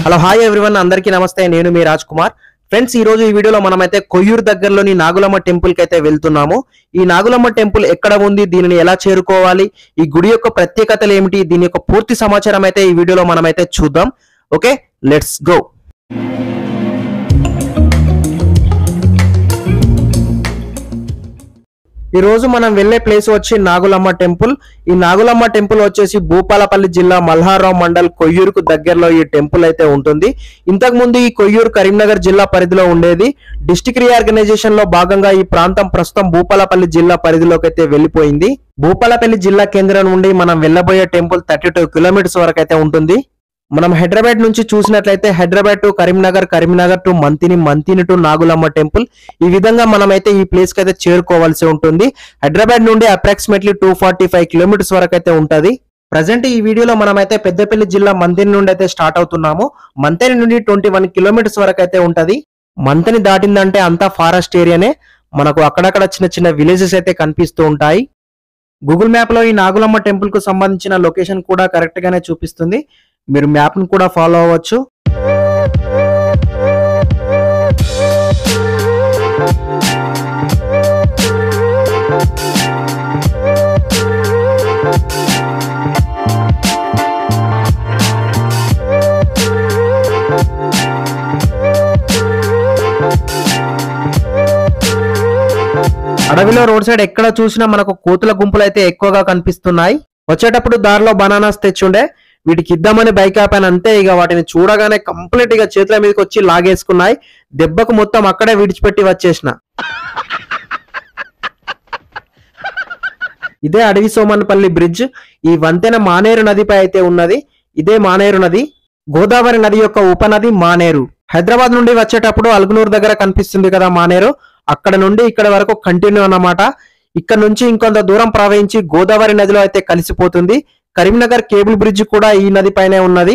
hello hi everyone అందరికీ నమస్తే నేను మీ రాజ్ కుమార్ ఫ్రెండ్స్ ఈ రోజు ఈ వీడియోలో మనమైతే కొయ్యూరు దగ్గరలోని నాగులమ్మ టెంపుల్ కి అయితే వెళ్తున్నాము ఈ నాగులమ్మ టెంపుల్ ఎక్కడ ఉంది దీనిని ఎలా చేరుకోవాలి ఈ గుడి యొక్క ప్రత్యేకతలు ఏమిటి దీని యొక్క పూర్తి సమాచారం అయితే ఈ వీడియోలో మనమైతే చూద్దాం ఓకే లెట్స్ గో ఈ రోజు మనం వెళ్లే ప్లేస్ వచ్చి నాగులమ్మ టెంపుల్ ఈ నాగులమ్మ టెంపుల్ వచ్చేసి భూపాలపల్లి జిల్లా మల్హారావు మండల్ కొయ్యూరుకు దగ్గరలో ఈ టెంపుల్ అయితే ఉంటుంది ఇంతకు ముందు ఈ కొయ్యూరు కరీంనగర్ జిల్లా పరిధిలో ఉండేది డిస్టిక్ రీఆర్గనైజేషన్ లో భాగంగా ఈ ప్రాంతం ప్రస్తుతం భూపాలపల్లి జిల్లా పరిధిలోకి అయితే వెళ్లిపోయింది భూపాలపల్లి జిల్లా కేంద్రం నుండి మనం వెళ్ళబోయే టెంపుల్ థర్టీ టూ కిలోమీటర్స్ వరకు అయితే ఉంటుంది మనం హైదరాబాద్ నుంచి చూసినట్లయితే Hyderabad to Karimnagar Karimnagar to Manthani Manthani to Nagulamma temple ఈ విధంగా మనమైతే ఈ ప్లేస్ కి అయితే చేరుకోవాల్సి ఉంటుంది హైదరాబాద్ నుండి approximately two forty five kilometres వరకు అయితే ఉంటది ప్రజెంట్ ఈ వీడియోలో మనమైతే పెద్దపల్లి జిల్లా మంతిని నుండి అయితే స్టార్ట్ అవుతున్నాము మంతని నుండి ట్వంటీ వన్ కిలోమీటర్స్ వరకు అయితే ఉంటది మంతని దాటిందంటే అంతా ఫారెస్ట్ ఏరియానే మనకు అక్కడక్కడ చిన్న చిన్న విలేజెస్ అయితే కనిపిస్తూ ఉంటాయి గూగుల్ మ్యాప్ లో ఈ నాగులమ్మ టెంపుల్ కు సంబంధించిన లొకేషన్ కూడా కరెక్ట్ గానే చూపిస్తుంది మీరు మ్యాప్ ను కూడా ఫాలో అవ్వచ్చు అడవిలో రోడ్ సైడ్ ఎక్కడ చూసినా మనకు కోతుల గుంపులు అయితే ఎక్కువగా కనిపిస్తున్నాయి వచ్చేటప్పుడు దారిలో బనానాస్ తెచ్చుండే వీటికి ఇద్దామని బైక్ ఆపాను అంతే ఇక వాటిని చూడగానే కంప్లీట్ గా చేతుల మీదకి వచ్చి లాగేసుకున్నాయి దెబ్బకు మొత్తం అక్కడే విడిచిపెట్టి వచ్చేసిన ఇదే అడవి సోమన్పల్లి బ్రిడ్జ్ ఈ వంతెన మానేరు నదిపై అయితే ఉన్నది ఇదే మానేరు నది గోదావరి నది యొక్క ఉపనది మానేరు హైదరాబాద్ నుండి వచ్చేటప్పుడు అల్గునూరు దగ్గర కనిపిస్తుంది కదా మానేరు అక్కడ నుండి ఇక్కడ వరకు కంటిన్యూ అన్నమాట ఇక్కడ నుంచి ఇంకొంత దూరం ప్రవహించి గోదావరి నదిలో అయితే కలిసిపోతుంది కరీంనగర్ కేబుల్ బ్రిడ్జ్ కూడా ఈ నది పైనే ఉన్నది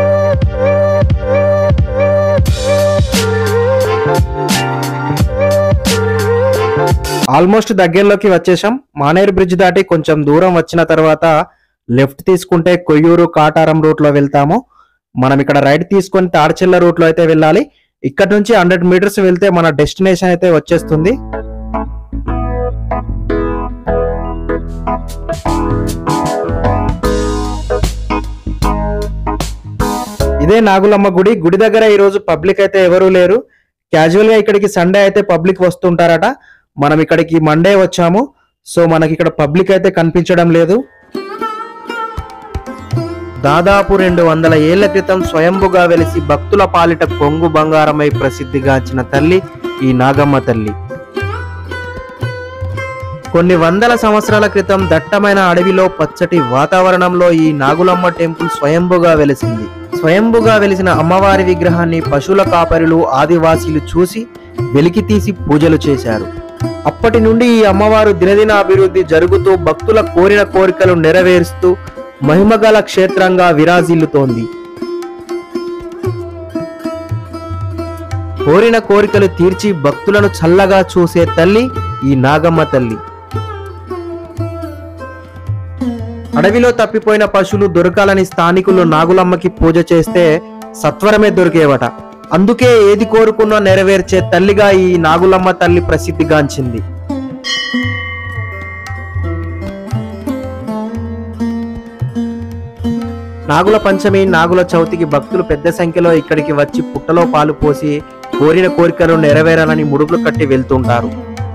ఆల్మోస్ట్ దగ్గరలోకి వచ్చేసాం మానేరు బ్రిడ్జ్ దాటి కొంచెం దూరం వచ్చిన తర్వాత లెఫ్ట్ తీసుకుంటే కొయ్యూరు కాటారం రూట్ లో వెళ్తాము మనం ఇక్కడ రైట్ తీసుకొని తాడచెల్ల రూట్ లో అయితే వెళ్ళాలి ఇక్కడ నుంచి హండ్రెడ్ మీటర్స్ వెళ్తే మన డెస్టినేషన్ అయితే వచ్చేస్తుంది ఇదే నాగులమ్మ గుడి గుడి దగ్గర ఈ రోజు పబ్లిక్ అయితే ఎవరూ లేరు క్యాజువల్ గా ఇక్కడికి సండే అయితే పబ్లిక్ వస్తుంటారట మనం ఇక్కడికి మండే వచ్చాము సో మనకి ఇక్కడ పబ్లిక్ అయితే కనిపించడం లేదు దాదాపు రెండు వందల ఏళ్ల క్రితం స్వయంభుగా వెలిసి భక్తుల పాలిట కొంగు బంగారమై ప్రసిద్ధిగాంచిన తల్లి ఈ నాగమ్మ తల్లి కొన్ని వందల సంవత్సరాల క్రితం దట్టమైన అడవిలో పచ్చటి వాతావరణంలో ఈ నాగులమ్మ టెంపుల్ స్వయంభుగా వెలిసింది స్వయంభుగా వెలిసిన అమ్మవారి విగ్రహాన్ని పశువుల కాపరులు ఆదివాసీలు చూసి వెలికి తీసి పూజలు చేశారు అప్పటి నుండి ఈ అమ్మవారు దినదిన అభివృద్ధి జరుగుతూ భక్తుల కోరిన కోరికలు నెరవేరుస్తూ మహిమగల క్షేత్రంగా విరాజిల్లుతోంది కోరిన కోరికలు తీర్చి భక్తులను చల్లగా చూసే తల్లి ఈ నాగమ్మ తల్లి అడవిలో తప్పిపోయిన పశువులు దొరకాలని స్థానికులు నాగులమ్మకి పూజ చేస్తే సత్వరమే దొరికేవట అందుకే ఏది కోరుకున్నా నెరవేర్చే తల్లిగా ఈ నాగులమ్మ తల్లి ప్రసిద్ధిగాంచింది నాగుల పంచమి నాగుల చవితికి భక్తులు పెద్ద సంఖ్యలో ఇక్కడికి వచ్చి పుట్టలో పాలు పోసి కోరిన కోరికలు నెరవేరాలని ముడుపులు కట్టి వెళ్తుంటారు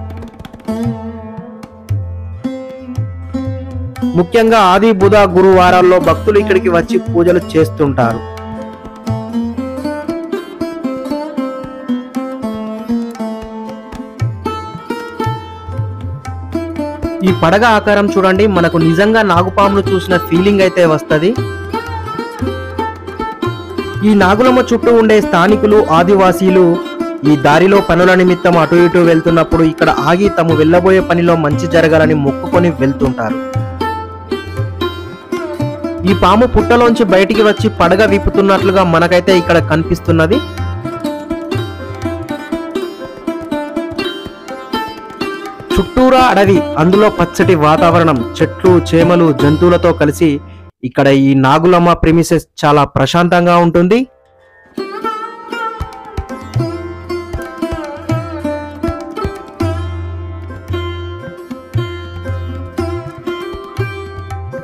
ముఖ్యంగా ఆది బుధ గురువారాల్లో భక్తులు ఇక్కడికి వచ్చి పూజలు చేస్తుంటారు ఈ పడగ ఆకారం చూడండి మనకు నిజంగా నాగుపామును చూసిన ఫీలింగ్ అయితే వస్తది ఈ నాగులమ్మ చుట్టూ ఉండే స్థానికులు ఆదివాసీలు ఈ దారిలో పనుల నిమిత్తం అటు ఇటు వెళ్తున్నప్పుడు ఇక్కడ ఆగి తాము వెళ్ళబోయే పనిలో మంచి జరగాలని మొక్కుకొని వెళ్తుంటారు ఈ పాము పుట్టలోంచి బయటికి వచ్చి పడగ విప్పుతున్నట్లుగా మనకైతే ఇక్కడ కనిపిస్తున్నది చుట్టూరా అడవి అందులో పచ్చటి వాతావరణం చెట్లు చేమలు జంతువులతో కలిసి ఇక్కడ ఈ నాగులమ్మ ప్రిమిసెస్ చాలా ప్రశాంతంగా ఉంటుంది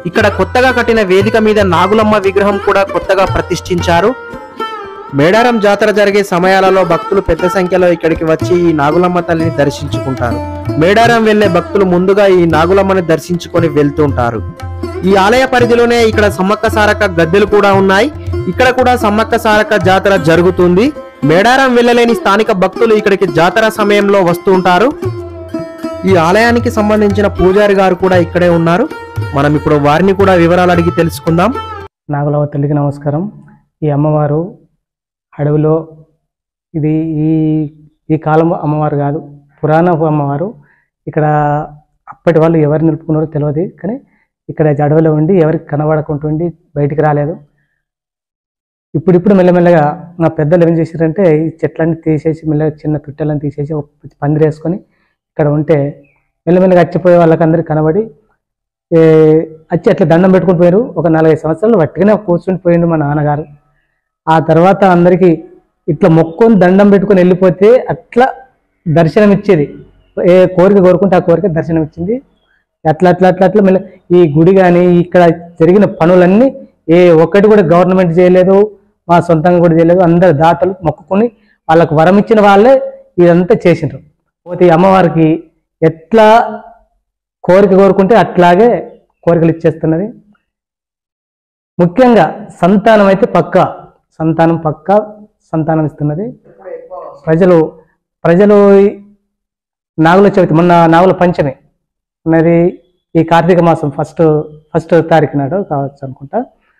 ఇక్కడ కొత్తగా కట్టిన వేదిక మీద నాగులమ్మ విగ్రహం కూడా కొత్తగా ప్రతిష్ఠించారు మేడారం జాతర జరిగే సమయాలలో భక్తులు పెద్ద సంఖ్యలో ఇక్కడికి వచ్చి ఈ నాగులమ్మ తల్లిని దర్శించుకుంటారు మేడారం వెళ్లే భక్తులు ముందుగా ఈ నాగులమ్మని దర్శించుకొని వెళ్తుంటారు ఈ ఆలయ పరిధిలోనే ఇక్కడ సమ్మక్క సారక్క గద్దెలు కూడా ఉన్నాయి ఇక్కడ కూడా సమ్మక్క సారక్క జాతర జరుగుతుంది మేడారం వెళ్ళలేని స్థానిక భక్తులు ఇక్కడికి జాతర సమయంలో వస్తూ ఉంటారు ఈ ఆలయానికి సంబంధించిన పూజారి గారు కూడా ఇక్కడే ఉన్నారు మనం ఇప్పుడు వారిని కూడా వివరాలు అడిగి తెలుసుకుందాం నాగులవ తల్లికి నమస్కారం ఈ అమ్మవారు అడవిలో ఇది ఈ ఈ కాలం అమ్మవారు కాదు పురాణపు అమ్మవారు ఇక్కడ అప్పటి వాళ్ళు ఎవరు నిలుపుకున్నారో తెలియదు కానీ ఇక్కడ అడవిలో ఉండి ఎవరికి కనబడకుంటుండి బయటికి రాలేదు ఇప్పుడిప్పుడు మెల్లమెల్లగా నా పెద్దలు ఏం చేశారంటే ఈ చెట్లన్నీ తీసేసి మెల్లగా చిన్న పిట్టలను తీసేసి ఒక పందిరి వేసుకొని ఇక్కడ ఉంటే మెల్లమెల్లగా చచ్చిపోయే వాళ్ళకందరికీ కనబడి ఏ, వచ్చి అట్లా దండం పెట్టుకుని పోయారు ఒక నాలుగైదు సంవత్సరాలు వట్టిగానే కూర్చుని పోయిండు మా నాన్నగారు ఆ తర్వాత అందరికీ ఇట్లా మొక్కుని దండం పెట్టుకొని వెళ్ళిపోతే అట్లా దర్శనం ఇచ్చేది ఏ కోరిక కోరుకుంటే ఆ కోరిక దర్శనం ఇచ్చింది అట్లా అట్లా అట్లా అట్లా మళ్ళీ ఈ గుడి కానీ ఇక్కడ జరిగిన పనులన్నీ ఏ ఒక్కటి కూడా గవర్నమెంట్ చేయలేదు మా సొంతంగా కూడా చేయలేదు అందరు దాతలు మొక్కుకొని వాళ్ళకు వరం ఇచ్చిన వాళ్ళే ఇదంతా చేసిండ్రు పోతే ఈ అమ్మవారికి ఎట్లా కోరిక కోరుకుంటే అట్లాగే కోరికలు ఇచ్చేస్తున్నది ముఖ్యంగా సంతానం అయితే పక్క సంతానం పక్క సంతానం ఇస్తున్నది ప్రజలు ప్రజలు ఈ నాగుల చవితి మొన్న నాగుల పంచమి ఉన్నది ఈ కార్తీక మాసం ఫస్ట్ ఫస్ట్ తారీఖు నాడు కావచ్చు అనుకుంటా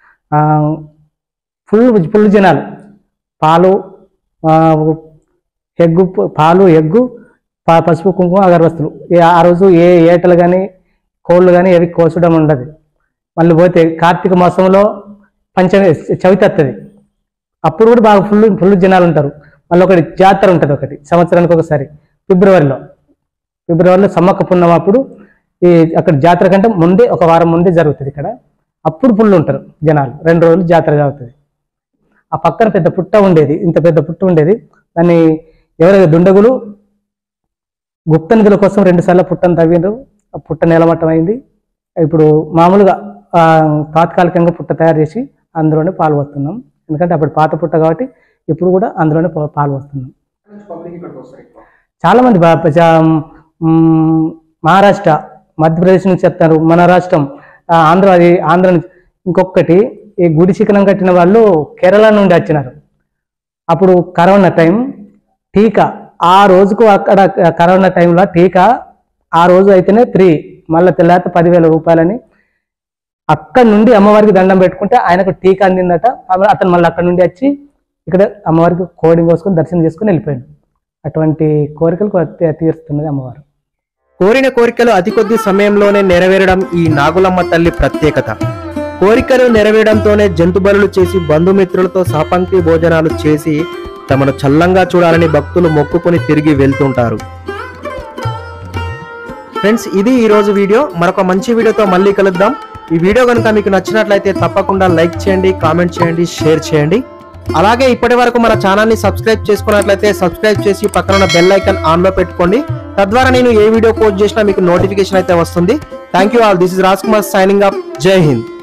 ఫుల్ ఫుల్ జనాలు పాలు ఆ, ఎగ్గు పాలు ఎగ్గు పా- పసుపు కుంకుమ అగరవస్తులు ఏ- ఆ రోజు ఏ ఏటలు కానీ కోళ్ళు కానీ ఏవి కోసడం ఉండదు మళ్ళీ పోతే కార్తీక మాసంలో పంచమి చవితి వస్తుంది అప్పుడు కూడా బాగా ఫుల్ ఫుల్ జనాలు ఉంటారు మళ్ళీ ఒకటి జాతర ఉంటుంది ఒకటి సంవత్సరానికి ఒకసారి ఫిబ్రవరిలో ఫిబ్రవరిలో సమ్మక్క పున్నం అప్పుడు ఈ అక్కడ జాతర కంటే ముందే ఒక వారం ముందే జరుగుతుంది ఇక్కడ అప్పుడు ఫుల్ ఉంటారు జనాలు రెండు రోజులు జాతర జరుగుతుంది ఆ పక్కన పెద్ద పుట్ట ఉండేది ఇంత పెద్ద పుట్ట ఉండేది దాన్ని ఎవరైతే దుండగులు గుప్త నిధుల కోసం రెండు సార్లు పుట్టను తవ్విండ్రు ఆ పుట్ట నేలమట్టం అయింది ఇప్పుడు మామూలుగా ఆ, తాత్కాలికంగా పుట్ట తయారు చేసి అందులోనే పాలు వస్తున్నాం ఎందుకంటే అప్పుడు పాత పుట్ట కాబట్టి ఇప్పుడు కూడా అందులోనే పా- పాలు వస్తున్నాం చాలా మంది బా- జా- మ్, మహారాష్ట్ర మధ్యప్రదేశ్ నుంచి వస్తారు మన రాష్ట్రం ఆ, ఆంధ్ర అది ఆంధ్ర నుంచి ఇంకొకటి ఈ గుడి శిఖరం కట్టిన వాళ్ళు కేరళ నుండి వచ్చినారు అప్పుడు కరోనా టైం టీకా ఆ రోజుకు అక్కడ కరోనా టైంలో టీకా ఆ రోజు అయితేనే ఫ్రీ మళ్ళీ తెల్లారితే పదివేల రూపాయలని అక్కడ నుండి అమ్మవారికి దండం పెట్టుకుంటే ఆయనకు టీకా అందిందట ఆమె- అతను మళ్ళీ అక్కడ నుండి వచ్చి ఇక్కడ అమ్మవారికి కోడింగ్ కోసుకొని దర్శనం చేసుకొని వెళ్ళిపోయాడు అటువంటి కోరికలు కొ- తీరుస్తున్నది అమ్మవారు కోరిన కోరికలు అతి కొద్ది సమయంలోనే నెరవేరడం ఈ నాగులమ్మ తల్లి ప్రత్యేకత కోరికలు నెరవేరడంతోనే జంతు బలులు చేసి బంధుమిత్రులతో సాపంక్తి భోజనాలు చేసి తమను చల్లంగా చూడాలని భక్తులు మొక్కుకొని తిరిగి వెళ్తుంటారు ఫ్రెండ్స్ ఇది ఈ రోజు వీడియో మరొక మంచి వీడియోతో మళ్ళీ కలుద్దాం ఈ వీడియో కనుక మీకు నచ్చినట్లయితే తప్పకుండా లైక్ చేయండి కామెంట్ చేయండి షేర్ చేయండి అలాగే ఇప్పటి వరకు మన ఛానల్ ని సబ్స్క్రైబ్ చేసుకున్నట్లయితే సబ్స్క్రైబ్ చేసి పక్కన ఉన్న బెల్ ఐకాన్ ఆన్ లో పెట్టుకోండి తద్వారా నేను ఏ వీడియో పోస్ట్ చేసినా మీకు నోటిఫికేషన్ అయితే వస్తుంది thank you all this is Raj Kumar signing up Jai Hind